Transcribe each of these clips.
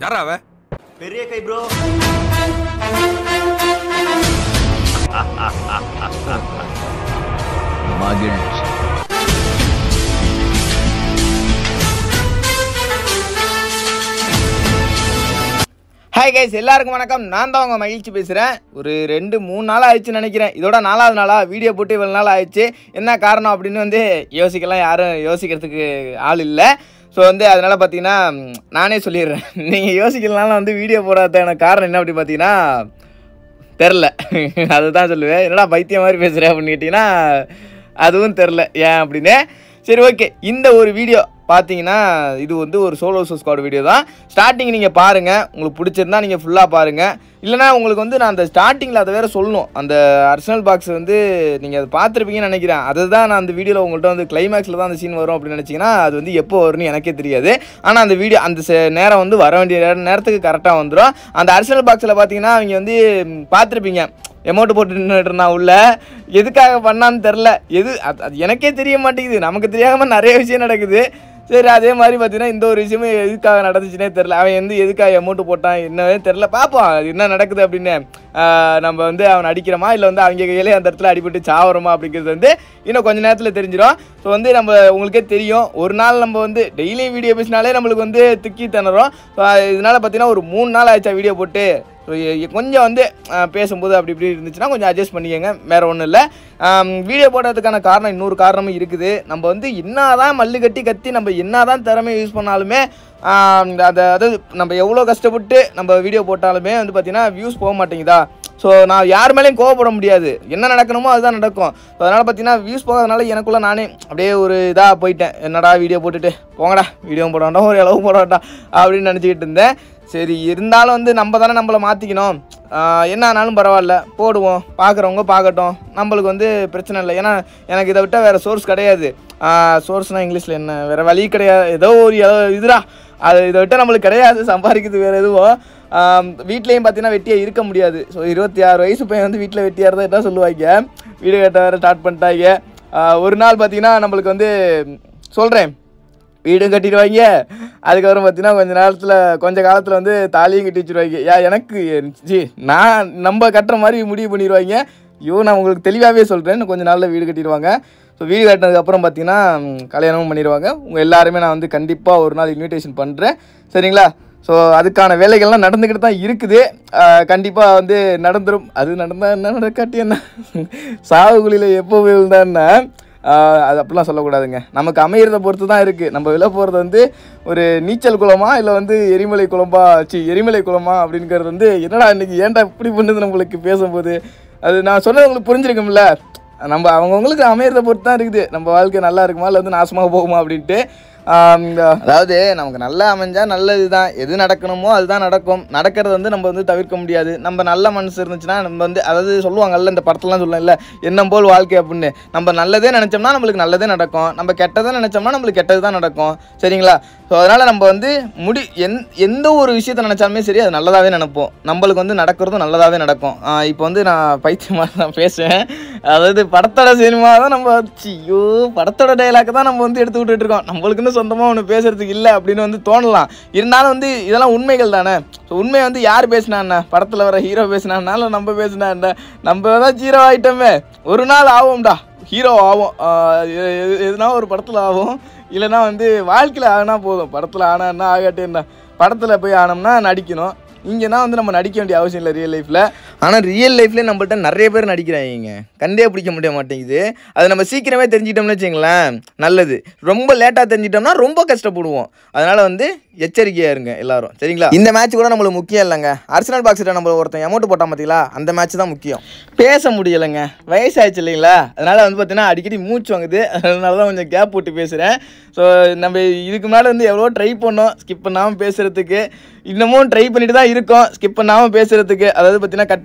யாரா அவ பெரிய கை ப்ரோ மகிழ்ச்சி ஹாய் கைஸ் எல்லாருக்கும் வணக்கம் நான் தான் உங்க மகிழ்ச்சி பேசுகிறேன் ஒரு ரெண்டு மூணு நாள் ஆயிடுச்சுன்னு நினைக்கிறேன் இதோட நாலாவது நாளா வீடியோ போட்டு இவ்வளோ நாள் ஆயிடுச்சு என்ன காரணம் அப்படின்னு வந்து யோசிக்கலாம் யாரும் யோசிக்கிறதுக்கு ஆள் இல்லை ஸோ வந்து அதனால் பார்த்தீங்கன்னா ம், நானே சொல்லிடுறேன் நீங்கள் யோசிக்கலனாலும் வந்து வீடியோ போடாததான காரணம் என்ன அப்படி பார்த்தீங்கன்னா தெரில அதுதான் சொல்லுவேன் என்னடா பைத்தியம் மாதிரி பேசுகிறேன் அப்படின்னு கேட்டிங்கன்னா அதுவும் தெரில ஏன் அப்படின்னு சரி ஓகே இந்த ஒரு வீடியோ பார்த்தீங்கன்னா இது வந்து ஒரு சோலோ ஸ்குவாட் வீடியோ தான் ஸ்டார்டிங் நீங்கள் பாருங்கள் உங்களுக்கு பிடிச்சிருந்தா நீங்கள் ஃபுல்லாக பாருங்கள் இல்லைனா உங்களுக்கு வந்து நான் அந்த ஸ்டார்டிங்கில் அதை வேறு சொல்லணும் அந்த அர்சனல் பாக்ஸ் வந்து நீங்கள் அதை பார்த்துருப்பீங்கன்னு நினைக்கிறேன் அதுதான் நான் அந்த வீடியோவில் உங்கள்கிட்ட வந்து கிளைமேக்ஸில் தான் அந்த சீன் வரும் அப்படின்னு நினச்சிங்கன்னா அது வந்து எப்போ வரும்னு எனக்கே தெரியாது ஆனால் அந்த வீடியோ அந்த செ- நேரம் வந்து வர வேண்டிய நேர- நேரத்துக்கு கரெக்டாக வந்துடும் அந்த அர்சனல் பாக்ஸில் பார்த்தீங்கன்னா அவங்க வந்து ம், பார்த்துருப்பீங்க எமௌண்ட் போட்டு நின்றுட்டு இருந்தான் உள்ள எதுக்காக பண்ணான்னு தெரில எது அது அது எனக்கே தெரிய மாட்டேங்குது நமக்கு தெரியாமல் நிறைய விஷயம் நடக்குது சரி அதே மாதிரி பார்த்தீங்கன்னா இந்த ஒரு விஷயமே எதுக்காக நடந்துச்சுனே தெரில அவன் வந்து எதுக்காக அமௌண்ட் போட்டான் என்னவே தெரில பார்ப்போம் அது என்ன நடக்குது அப்படின்னு ஆஹ் நம்ம வந்து அவன் அடிக்கிறோமா இல்லை வந்து அவங்க கையிலே அந்த இடத்துல அடிபட்டு சாவறோமா அப்படிங்கிறது வந்து இன்னும் கொஞ்ச நேரத்தில் தெரிஞ்சிடும் ஸோ வந்து நம்ம உங்களுக்கே தெரியும் ஒரு நாள் நம்ம வந்து டெய்லியும் வீடியோ பேசினாலே நம்மளுக்கு வந்து திக்கி திணறோம் ஸோ இதனால் பார்த்தீங்கன்னா ஒரு மூணு நாள் ஆயிடுச்சா வீடியோ போட்டு ஸோ கொஞ்சம் வந்து அஹ், பேசும்போது அப்படி இப்படி இருந்துச்சுன்னா கொஞ்சம் அட்ஜஸ்ட் பண்ணிக்கோங்க வேறு ஒன்றும் இல்லை வீடியோ போடுறதுக்கான காரணம் இன்னொரு காரணமும் இருக்குது நம்ம வந்து என்னதான் மல்லு கட்டி கத்தி நம்ம என்னதான் திறமை யூஸ் பண்ணாலுமே ஆம், அதை அதாவது நம்ம எவ்வளோ கஷ்டப்பட்டு நம்ம வீடியோ போட்டாலுமே வந்து பார்த்திங்கன்னா வியூஸ் போக மாட்டேங்குதா ஸோ நான் யார் மேலேயும் கோவப்பட முடியாது என்ன நடக்கணுமோ அதுதான் நடக்கும் ஸோ அதனால் பார்த்தீங்கன்னா வியூஸ் போகாதனால எனக்குள்ளே நானே அப்படியே ஒரு இதாக போயிட்டேன் என்னடா வீடியோ போட்டுட்டு போங்கடா வீடியோ போட வேண்டாம் ஒரு அளவு போட வேண்டாம் அப்படின்னு நினச்சிக்கிட்டு இருந்தேன் சரி இருந்தாலும் வந்து நம்ம தானே நம்மளை மாற்றிக்கணும் என்ன ஆனாலும் பரவாயில்ல போடுவோம் பார்க்குறவங்க பார்க்கட்டும் நம்மளுக்கு வந்து பிரச்சனை இல்லை ஏன்னா எனக்கு இதை விட்டால் வேறு சோர்ஸ் கிடையாது சோர்ஸ்னால் இங்கிலீஷில் என்ன வேறு வழி கிடையாது ஏதோ ஒரு ஏதோ இதுடா அது இதை விட்டால் நம்மளுக்கு கிடையாது சம்பாதிக்கிறது வேறு எதுவும் வீட்லேயும் பார்த்தீங்கன்னா வெட்டியாக இருக்க முடியாது ஸோ இருபத்தி ஆறு வயசு பையன் வந்து வீட்டில் வெட்டியாக இருந்தால் என்ன சொல்லுவாங்க வீடு கட்ட வேறு ஸ்டார்ட் பண்ணிட்டாங்க ஆஹ் ஒரு நாள் பார்த்தீங்கன்னா நம்மளுக்கு வந்து சொல்கிறேன் வீடும் கட்டிடுவாங்க அதுக்கப்புறம் பார்த்தீங்கன்னா கொஞ்ச நேரத்தில் கொஞ்ச காலத்தில் வந்து தாலியும் கட்டி வச்சிருவாங்க யா எனக்கு ஜி நான் நம்ம கட்டுற மாதிரி முடிவு பண்ணிடுவாங்க ஐயோ நான் உங்களுக்கு தெளிவாகவே சொல்கிறேன் இன்னும் கொஞ்ச நாளில் வீடு கட்டிடுவாங்க ஸோ வீடு கட்டினதுக்கப்புறம் பார்த்தீங்கன்னா ம், கல்யாணமும் பண்ணிடுவாங்க உங்கள் எல்லாருமே நான் வந்து கண்டிப்பாக ஒரு நாள் இன்விடேஷன் பண்ணுறேன் சரிங்களா ஸோ அதுக்கான வேலைகள்லாம் நடந்துக்கிட்டு தான் இருக்குது கண்டிப்பாக வந்து நடந்துரும் அது நடந்தால் என்ன நடக்காட்டி என்ன சாவுகுழியில் எப்போ விழுந்தான்னா ஆஹ் அது அப்படிலாம் சொல்லக்கூடாதுங்க நமக்கு அமையிறத பொறுத்து தான் இருக்குது நம்ம விழ போகிறது வந்து ஒரு நீச்சல் குளமா இல்லை வந்து எரிமலை குளம்பா சி எரிமலை குளமா அப்படிங்கிறது வந்து என்னடா இன்னைக்கு ஏன்டா இப்படி பண்ணுது நம்மளுக்கு பேசும்போது அது நான் சொன்னது உங்களுக்கு புரிஞ்சிருக்கும்ல நம்ம அவங்கவுங்களுக்கு அமையிறத பொறுத்து தான் இருக்குது நம்ம வாழ்க்கை நல்லா இருக்குமா இல்லை வந்து நாசமாக போகுமா அப்படின்ட்டு ஆம், இந்த- அதாவது நமக்கு நல்லா அமைஞ்சா நல்லது தான் எது நடக்கணுமோ அதுதான் நடக்கும் நடக்கிறது வந்து நம்ம வந்து தவிர்க்க முடியாது நம்ம நல்ல மனசு இருந்துச்சுன்னா நம்ம வந்து அதாவது சொல்லுவாங்கல்ல இந்த படத்துலலாம் சொல்லுவாங்கல்ல எண்ணம் போல் வாழ்க்கை அப்படின்னு நம்ம நல்லதே நினச்சோம்னா நம்மளுக்கு நல்லதே நடக்கும் நம்ம கெட்டதை நினச்சோம்னா நம்மளுக்கு கெட்டது தான் நடக்கும் சரிங்களா ஸோ அதனால் நம்ம வந்து முடி எந் எந்த ஒரு விஷயத்தை நினச்சாலுமே சரி அது நல்லதாகவே நினைப்போம் நம்மளுக்கு வந்து நடக்கிறதும் நல்லதாகவே நடக்கும் இப்போ வந்து நான் பைத்தியமாக தான் பேசுவேன் அதாவது படத்தோட சினிமா தான் நம்ம ஐயோ படத்தோட டைலாக் தான் நம்ம வந்து எடுத்து விட்டுட்டு இருக்கோம் நம்மளுக்குன்னு சொந்தமாக ஒன்று பேசுறதுக்கு இல்லை அப்படின்னு வந்து தோணலாம் இருந்தாலும் வந்து இதெல்லாம் உண்மைகள் தானே ஸோ உண்மை வந்து யார் பேசினா என்ன படத்தில் வர ஹீரோ பேசினா இல்லை நம்ம பேசினா என்ன நம்ம தான் ஹீரோ ஆகிட்டோமே ஒரு நாள் ஆகும்டா ஹீரோ ஆகும் ஆஹ் எ- எ- எதுனா ஒரு படத்தில் ஆகும் இல்லைன்னா வந்து வாழ்க்கையில் ஆகினா போதும் படத்தில் ஆனா என்ன ஆகாட்டி என்ன படத்தில் போய் ஆனோம்னா நடிக்கணும் இங்கேனா வந்து நம்ம நடிக்க வேண்டிய அவசியம் இல்லை ரியல் லைஃப்பில் ஆனால் ரியல் லைஃப்லேயே நம்மள்ட்ட நிறைய பேர் நடிக்கிறாங்க கண்டே பிடிக்க முடிய மாட்டேங்குது அது நம்ம சீக்கிரமே தெரிஞ்சிட்டோம்னு வச்சுங்களேன் நல்லது ரொம்ப லேட்டாக தெரிஞ்சிட்டோம்னா ரொம்ப கஷ்டப்படுவோம் அதனால் வந்து எச்சரிக்கையாக இருங்க எல்லாரும் சரிங்களா இந்த மேட்ச் கூட நம்மளுக்கு முக்கியம் இல்லைங்க அர்சனல் பாக்ஸில் நம்ம ஒருத்தன் அமௌண்ட் போட்டான் பார்த்தீங்களா அந்த மேட்ச் தான் முக்கியம் பேச முடியலைங்க வயசாயிடுச்சு இல்லைங்களா அதனால் வந்து பார்த்தீங்கன்னா அடிக்கடி மூச்சு வாங்குது அதனால தான் கொஞ்சம் கேப் போட்டு பேசுகிறேன் ஸோ நம்ம இதுக்கு மேலே வந்து எவ்வளோ ட்ரை பண்ணோம் ஸ்கிப் பண்ணாமல் பேசுகிறதுக்கு இன்னமும் ட்ரை பண்ணிட்டு தான் இருக்கோம் ஸ்கிப் பண்ணாமல் பேசுகிறதுக்கு அதாவது பார்த்தீங்கன்னா கட்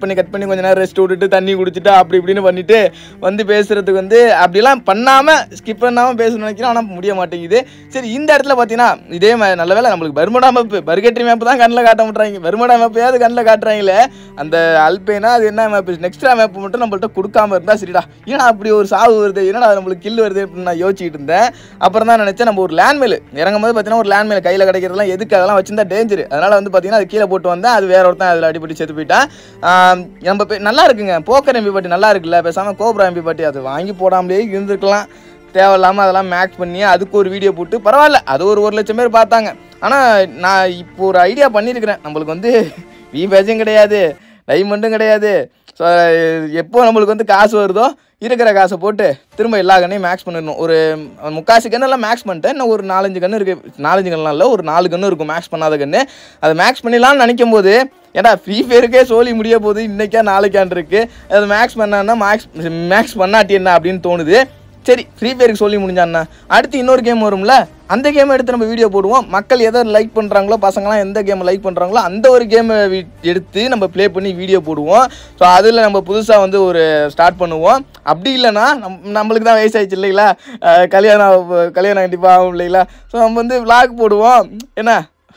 பண்ணி கட் பண்ணி கொஞ்ச நேரம் ரெஸ்ட் விட்டுட்டு தண்ணி குடிச்சிட்டு அப்படி இப்படின்னு பண்ணிட்டு வந்து பேசுறதுக்கு வந்து அப்படிலாம் பண்ணாமல் ஸ்கிப் பண்ணாமல் பேசணும்னு நினைக்கிறேன் ஆனால் முடிய மாட்டேங்குது சரி இந்த இடத்துல பார்த்தீங்கன்னா இதே மாதிரி நல்ல வேளை நம்மளுக்கு பர்முடா மேப்பு பர்கெட்ரி மேப் தான் கண்ணில் காட்ட மாட்டாங்க பர்முடா மேப்பையாவது கண்ணில் காட்டுறாங்களே அந்த அல்பேனா அது என்ன மேப் நெக்ஸ்ட்ரா மேப் மட்டும் நம்மள்ட்ட கொடுக்காம இருந்தா சரிடா ஏன்னா அப்படி ஒரு சாவு வருது என்னடா நம்மளுக்கு கில் வருது அப்படின்னு நான் யோசிச்சுட்டு இருந்தேன் அப்புறம் தான் நினச்சேன் நம்ம ஒரு லேண்ட்மேல் இறங்கும் போது பார்த்தீங்கன்னா ஒரு லேண்ட்மேல் கையில் கிடைக்கிறதுலாம் எதுக்கு அதெல்லாம் வச்சிருந்தா டேஞ்சர் அதனால வந்து பார்த்தீங்கன்னா அது கீழே போட்டு வந்தேன் அது வேற ஒருத்தன் அதில் அடிபட்டு செத்து போயிட்டான் ஆம், நம்ம பே- நல்லா இருக்குங்க போக்கர் எம்பி பாட்டி நல்லா இருக்குல்ல பேசாமல் கோப்ரா எம்பி பாட்டி அது வாங்கி போடாமலே இருந்திருக்கலாம் தேவையில்லாமல் அதெல்லாம் மேக்ஸ் பண்ணி அதுக்கு ஒரு வீடியோ போட்டு பரவாயில்ல அது ஒரு ஒரு லட்சம் பேர் பார்த்தாங்க ஆனால் நான் இப்போ ஒரு ஐடியா பண்ணியிருக்கிறேன் நம்மளுக்கு வந்து வி பேஜும் கிடையாது டைமண்டும் கிடையாது ஸோ எப்போ நம்மளுக்கு வந்து காசு வருதோ இருக்கிற காசை போட்டு திரும்ப எல்லா கண்ணையும் மேக்ஸ் பண்ணிடணும் ஒரு முக்காசி கண்ணெல்லாம் மேக்ஸ் பண்ணிட்டேன் இன்னும் ஒரு நாலஞ்சு கன்று இருக்குது நாலஞ்சு கண்ணெலாம் இல்லை ஒரு நாலு கன்று இருக்கும் மேக்ஸ் பண்ணாத கன்று அதை மேக்ஸ் பண்ணிடலாம்னு நினைக்கும் போது ஏன்டா ஃப்ரீ ஃபயருக்கே சோலி முடிய போகுது இன்றைக்கா நாளைக்கான் இருக்கு அது மேக்ஸ் பண்ணான்னா மேக்ஸ் மேக்ஸ் பண்ணாட்டி என்ன அப்படின்னு தோணுது சரி ஃப்ரீ ஃபயருக்கு சொல்லி முடிஞ்சாண்ணா அடுத்து இன்னொரு கேம் வரும்ல அந்த கேம் எடுத்து நம்ம வீடியோ போடுவோம் மக்கள் எதை லைக் பண்ணுறாங்களோ பசங்களாம் எந்த கேம் லைக் பண்ணுறாங்களோ அந்த ஒரு கேமை எடுத்து நம்ம ப்ளே பண்ணி வீடியோ போடுவோம் ஸோ அதில் நம்ம புதுசாக வந்து ஒரு ஸ்டார்ட் பண்ணுவோம் அப்படி இல்லைன்னா நம் நம்மளுக்கு தான் வயசாயிடுச்சு இல்லைங்களா அஹ் கல்யாணம் கல்யாணம் கண்டிப்பாக ஆகும் இல்லைங்களா ஸோ நம்ம வந்து vlog போடுவோம் என்ன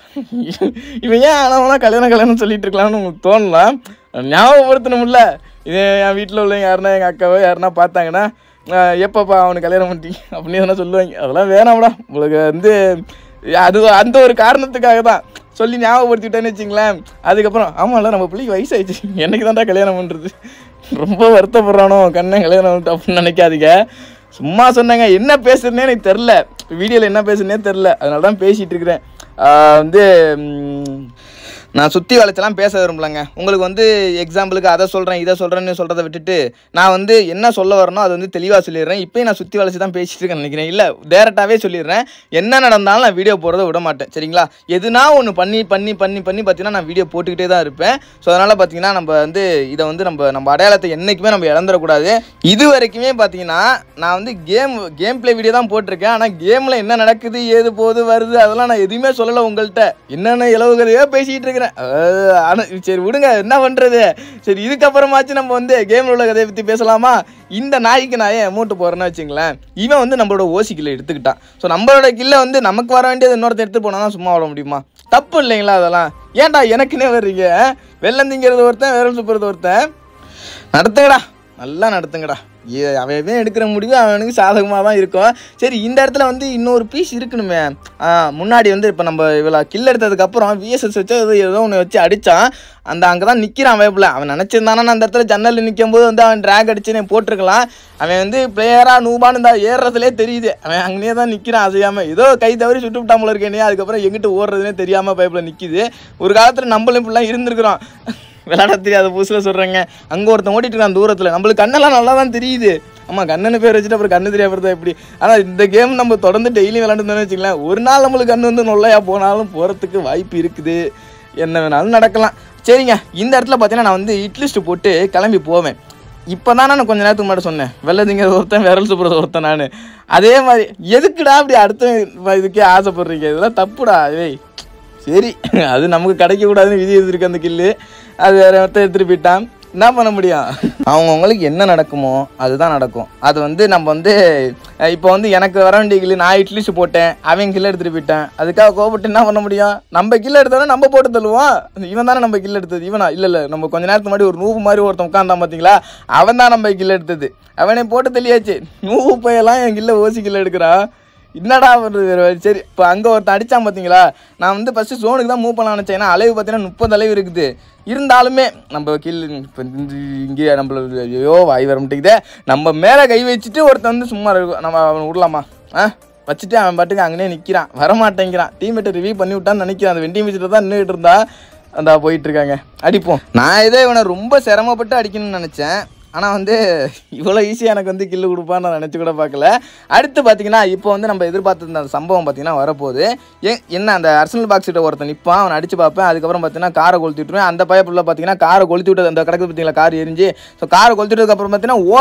இவன் ஏன் ஆனவனா கல்யாணம் கல்யாணம் சொல்லிட்டு இருக்கலாம்னு உங்களுக்கு தோணலாம் ஞாபகப்படுத்தணும்ல இது என் வீட்டில் உள்ளவங்க யாருன்னா எங்கள் அக்காவோ யாருன்னா பார்த்தாங்கன்னா ஆஹ் எப்பப்பா அவனுக்கு கல்யாணம் பண்ணி அப்படின்னு எதனா சொல்லுவாங்க அதெல்லாம் வேணாம்டா உங்களுக்கு வந்து அது அந்த ஒரு காரணத்துக்காக தான் சொல்லி ஞாபகப்படுத்திட்டேன்னு வச்சிங்களேன் அதுக்கப்புறம் ஆமாம்ல நம்ம பிள்ளைக்கு வயசாயிடுச்சு என்னைக்கு தான்டா கல்யாணம் பண்ணுறது ரொம்ப வருத்தப்படுறானோ கண்ணன் கல்யாணம் பண்ணிட்டு அப்படின்னு நினைக்காதீங்க சும்மா சொன்னாங்க என்ன பேசுறேனே எனக்கு தெரில வீடியோவில் என்ன பேசுறேனே தெரில அதனால தான் பேசிகிட்டு இருக்கிறேன் ஆஹ் வந்து ம், நான் சுற்றி வளைச்செல்லாம் பேச விரும்பலங்க உங்களுக்கு வந்து எக்ஸாம்பிளுக்கு அதை சொல்கிறேன் இதை சொல்கிறேன்னு சொல்கிறத விட்டுட்டு நான் வந்து என்ன சொல்ல வரனோ அது வந்து தெளிவாக சொல்லிடுறேன் இப்போயும் நான் சுற்றி வளைச்சி தான் பேசிட்டு இருக்கேன்னு நினைக்கிறேன் இல்லை டேரெக்டாகவே சொல்லிடுறேன் என்ன நடந்தாலும் நான் வீடியோ போடுறத விட மாட்டேன் சரிங்களா எதுனா ஒன்று பண்ணி பண்ணி பண்ணி பண்ணி பார்த்தீங்கன்னா நான் வீடியோ போட்டுக்கிட்டே தான் இருப்பேன் ஸோ அதனால் பார்த்தீங்கன்னா நம்ம வந்து இதை வந்து நம்ம நம்ம அடையாளத்தை என்றைக்குமே நம்ம இழந்துடக்கூடாது இது வரைக்குமே பார்த்தீங்கன்னா நான் வந்து கேம் கேம் ப்ளே வீடியோ தான் போட்டிருக்கேன் ஆனால் கேமில் என்ன நடக்குது ஏது போகுது வருது அதெல்லாம் நான் எதுவுமே சொல்லலை உங்கள்கிட்ட என்னென்ன இலவுகளையோ பேசிகிட்டு இருக்கிறேன் அஹ், ஆனா சரி விடுங்க என்ன பண்ணுறது சரி இதுக்கப்புறமாச்சும் நம்ம வந்து கேமில் உள்ள கதையை பற்றி பேசலாமா இந்த நாய்க்கு நான் ஏன் அமௌண்ட் போகிறேன்னு வச்சுங்களேன் இவன் வந்து நம்மளோட ஓசி கில்லை எடுத்துக்கிட்டான் ஸோ நம்மளோட கில்லை வந்து நமக்கு வர வேண்டியது இன்னொருத்தர் எடுத்து போனால் தான் சும்மா விட முடியுமா தப்பு இல்லைங்களா அதெல்லாம் ஏன்டா எனக்குன்னே வர்றீங்க வெள்ளந்திங்கிறது ஒருத்தன் விரல் சுப்புறது ஒருத்தன் நடத்துங்கடா நல்லா நடத்துங்கடா ஏ- அவன் எவன் எடுக்கிற முடிவு அவனுக்கு சாதகமாக தான் இருக்கும் சரி இந்த இடத்துல வந்து இன்னொரு பீஸ் இருக்கணுமே ஆ, முன்னாடி வந்து இப்போ நம்ம இவ்வளோ கில் எடுத்ததுக்கப்புறம் விஎஸ்எஸ் வச்சு ஏதோ ஏதோ ஒன்று வச்சு அடித்தான் அந்த அங்கே தான் நிற்கிறான் வேப்பில் அவன் நினச்சிருந்தானா அந்த இடத்துல ஜன்னலில் நிற்கும் போது வந்து அவன் ட்ராக் அடிச்சுன்னு போட்டிருக்கலாம் அவன் வந்து பிளேயராக நூபான்னு இந்த ஏறுறதுலே தெரியுது அவன் அங்கேயே தான் நிற்கிறான் அசையாமல் ஏதோ கை தவறி சுட்டு விட்டாமல் இருக்கேனே அதுக்கப்புறம் எங்கிட்டு ஓடுறதுனே தெரியாமல் பைப்பில் நிற்கிது ஒரு காலத்தில் நம்மளும் இப்படிலாம் இருந்திருக்கிறோம் விளையாட தெரியாத புதுசில் சொல்கிறேங்க அங்கே ஒருத்தன் ஓட்டிட்டு இருக்கான் தூரத்தில் நம்மளுக்கு கண்ணெல்லாம் நல்லா தான் தெரியுது ஆமாம் கண்ணனு பேர் வச்சுட்டு அப்புறம் கண்ணு தெரியாம இருந்தா எப்படி ஆனால் இந்த கேம் நம்ம தொடர்ந்து டெய்லி விளையாண்டுருந்தோம்னு வச்சுக்கலாம் ஒரு நாள் நம்மளுக்கு கண்ணு வந்து நொல்லையா போனாலும் போகிறதுக்கு வாய்ப்பு இருக்குது என்ன வேணாலும் நடக்கலாம் சரிங்க இந்த இடத்துல பார்த்தீங்கன்னா நான் வந்து இட்லிஸ்ட் போட்டு கிளம்பி போவேன் இப்போ தான் நான் கொஞ்ச நேரத்துக்கு முன்னாடி சொன்னேன் வெள்ளதிங்க ஒருத்தன் விரல் சுப்புறது ஒருத்தன் நான் அதே மாதிரி எதுக்குடா அப்படி அடுத்த இதுக்கே ஆசைப்படுறீங்க இதெல்லாம் தப்புடா ஏய் சரி அது நமக்கு கிடைக்கக்கூடாதுன்னு விதி எழுதிருக்கு அந்த கில்லு அது வேற ஒருத்தன் எடுத்துட்டு போயிட்டான் என்ன பண்ண முடியும் அவங்கவுங்களுக்கு என்ன நடக்குமோ அதுதான் நடக்கும் அது வந்து நம்ம வந்து அஹ் இப்போ வந்து எனக்கு வர வேண்டிய கில்லு நான் இட்லிஸ் போட்டேன் அவன் கில்ல எடுத்துட்டு போயிட்டேன் அதுக்காக கோபப்பட்டு என்ன பண்ண முடியும் நம்ம கில்ல எடுத்தோம்னா நம்ம போட்டு தள்ளுவோம் இவன் தானே நம்ம கில்ல எடுத்தது இவனா இல்லை இல்லை நம்ம கொஞ்ச நேரத்துக்கு முன்னாடி ஒரு நூவு மாதிரி ஒருத்தன் உட்காந்தான் பார்த்தீங்களா அவன் தான் நம்ம கில்ல எடுத்தது அவனே போட்டு தள்ளியாச்சு நூவு பையெல்லாம் என் கில்ல ஓசி கில்ல எடுக்கிறான் என்னடா பண்ணுறது வேறு வழி சரி இப்போ அங்கே ஒருத்தன் அடித்தான் பார்த்தீங்களா நான் வந்து ஃபஸ்ட்டு ஜோனுக்கு தான் மூவ் பண்ண நினச்சேன் ஏன்னா அளவு பார்த்தீங்கன்னா முப்பது அளவு இருக்குது இருந்தாலுமே நம்ம கீழ் இப்போ இங்கே நம்மள ஐயோ வாய் வர மாட்டேங்குதே நம்ம மேலே கை வச்சுட்டு ஒருத்தன் வந்து சும்மா இருக்கும் நம்ம அவனை விடலாமா ஆ வச்சுட்டு அவன் பாட்டுக்கு அங்கனே நிற்கிறான் வரமாட்டேங்கிறான் டீமேட்டை ரிவ்யூ பண்ணி விட்டான்னு நினைக்கிறான் அந்த வெண்டி வச்சுட்டு தான் நின்றுட்டு இருந்தா அந்த போயிட்டு இருக்காங்க அடிப்போம் நான் இதே இவனை ரொம்ப சிரமப்பட்டு அடிக்கணும்னு நினச்சேன் ஆனால் வந்து இவ்வளோ ஈஸியாக எனக்கு வந்து கில்லு கொடுப்பான்னு நான் நினச்சி கூட பார்க்கல அடுத்து பார்த்தீங்கன்னா இப்போ வந்து நம்ம எதிர்பார்த்திருந்த அந்த சம்பவம் பார்த்தீங்கன்னா வரப்போகுது ஏன் என்ன அந்த அர்சனல் பாக்ஸ் கிட்ட ஒருத்தன் நிற்பான் அவனை அடிச்சு பார்ப்பேன் அதுக்கப்புறம் பார்த்தீங்கன்னா காரை கொளுத்தி விட்டுருவேன் அந்த பையப்புள்ள பார்த்தீங்கன்னா காரை கொளுத்தி விட்டது அந்த கிடக்குது பார்த்தீங்களா கார் எரிஞ்சு ஸோ காரை கொளுத்தி விட்டதுக்கப்புறம் பார்த்தீங்கன்னா ஓடுறான்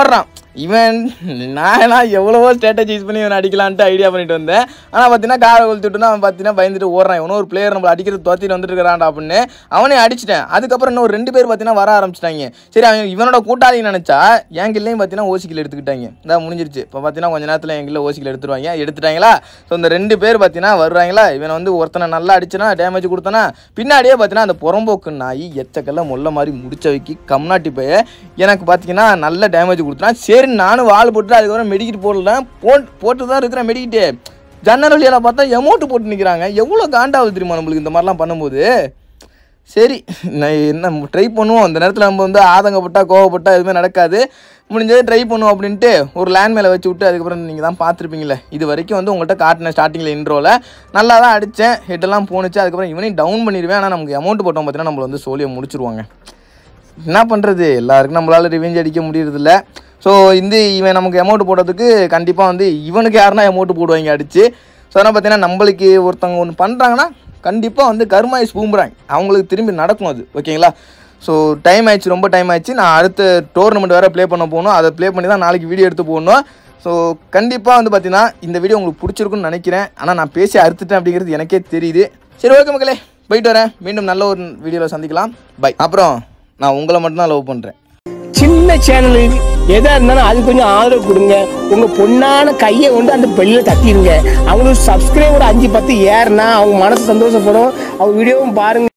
இவன் நான் எவ்வளவோ ஸ்ட்ராட்டஜைஸ் பண்ணி இவன் அடிக்கலான்ட்டு ஐடியா பண்ணிட்டு வந்தேன் ஆனால் பார்த்தீங்கன்னா காரை கொளுத்துட்டுனா அவன் பார்த்தீங்கன்னா பயந்துட்டு ஓடுறான் இவனும் ஒரு பிளேயர் நம்மளை அடிக்கிறது தோத்திட்டு வந்துட்டு இருக்கிறான்டா அப்படின்னு அவனே அடிச்சிட்டேன் அதுக்கப்புறம் இன்னும் ஒரு ரெண்டு பேர் பார்த்தீங்கன்னா வர ஆரம்பிச்சிட்டாங்க சரி அவன் இவனோட கூட்டாளி நினச்சா என் கில்லையும் பார்த்தீங்கன்னா ஓசிக்கில் எடுத்துக்கிட்டாங்க இதான் முடிஞ்சிருச்சு இப்போ பார்த்தீங்கன்னா கொஞ்ச நேரத்தில் என் கில்ல ஓசிக்கில் எடுத்துருவாங்க எடுத்துட்டாங்களா ஸோ இந்த ரெண்டு பேர் பார்த்தீங்கன்னா வருவாங்களா இவனை வந்து ஒருத்தனை நல்லா அடிச்சனா டேமேஜ் கொடுத்தனா பின்னாடியே பார்த்தீங்கன்னா அந்த புறம்போக்கு நாய் எச்சக்கல்ல முள்ள மாதிரி முடிச்ச வைக்கி கம்நாட்டி போய் எனக்கு பார்த்தீங்கன்னா நல்ல டேமேஜ் கொடுத்தான் சரி நானும் வாள் போட்டு அதுக்கப்புறம் மெடிக்கிட்டு போடல போட்டு போட்டு தான் இருக்கிறேன் மெடிக்கிட்டு ஜன்னல் வழியால் பார்த்தா எமௌண்ட் போட்டு நிற்கிறாங்க எவ்வளோ காண்டாவது தெரியுமா நம்மளுக்கு இந்த மாதிரிலாம் பண்ணும்போது சரி நான் என்ன ட்ரை பண்ணுவோம் அந்த நேரத்தில் நம்ம வந்து ஆதங்கப்பட்டா கோவப்பட்டா எதுவுமே நடக்காது முடிஞ்சது ட்ரை பண்ணுவோம் அப்படின்ட்டு ஒரு லேண்ட் மேலே வச்சு விட்டு அதுக்கப்புறம் நீங்கள் தான் பார்த்துருப்பீங்களே இது வரைக்கும் வந்து உங்கள்கிட்ட காட்டின ஸ்டார்டிங்கில் இன்ட்ரோவில் நல்லா தான் அடித்தேன் ஹெட்டெல்லாம் போணுச்சு அதுக்கப்புறம் இவனையும் டவுன் பண்ணிடுவேன் ஆனால் நமக்கு அமௌண்ட் போட்டோம் பார்த்தீங்கன்னா நம்மளை வந்து சோழியை முடிச்சிருவாங்க என்ன பண்ணுறது எல்லாருக்கும் நம்மளால் ரிவெஞ்ச் அடிக்க முடியறதில்ல ஸோ இந்த இவன் நமக்கு அமௌண்ட் போடுறதுக்கு கண்டிப்பாக வந்து இவனுக்கு யாருன்னா அமௌண்ட் போடுவாங்க அடித்து ஸோ அதனால் பார்த்தீங்கன்னா நம்மளுக்கு ஒருத்தவங்க ஒன்று பண்ணுறாங்கன்னா கண்டிப்பாக வந்து கருமாயிஸ் பூம்புறாங்க அவங்களுக்கு திரும்பி நடக்கும் அது ஓகேங்களா ஸோ டைம் ஆயிடுச்சு ரொம்ப டைம் ஆயிடுச்சு நான் அடுத்த டோர்னமெண்ட் வேறு ப்ளே பண்ண போகணும் அதை ப்ளே பண்ணி தான் நாளைக்கு வீடியோ எடுத்து போகணும் ஸோ கண்டிப்பாக வந்து பார்த்தீங்கன்னா இந்த வீடியோ உங்களுக்கு பிடிச்சிருக்குன்னு நினைக்கிறேன் ஆனால் நான் பேசி அறுத்துட்டேன் அப்படிங்கிறது எனக்கே தெரியுது சரி ஓகே மக்களே போயிட்டு வரேன் மீண்டும் நல்ல ஒரு வீடியோவில் சந்திக்கலாம் பை அப்புறம் நான் உங்களை மட்டும்தான் லவ் பண்ணுறேன் சின்ன சேனல் எதா இருந்தாலும் அது கொஞ்சம் ஆதரவு கொடுங்க உங்க பொண்ணான கையை கொண்டு அந்த பெல்லில தட்டிடுங்க அவங்களுக்கு சப்ஸ்கிரைபர் அஞ்சு பத்து ஏறுனா அவங்க மனசு சந்தோஷப்படும் அவங்க வீடியோவும் பாருங்க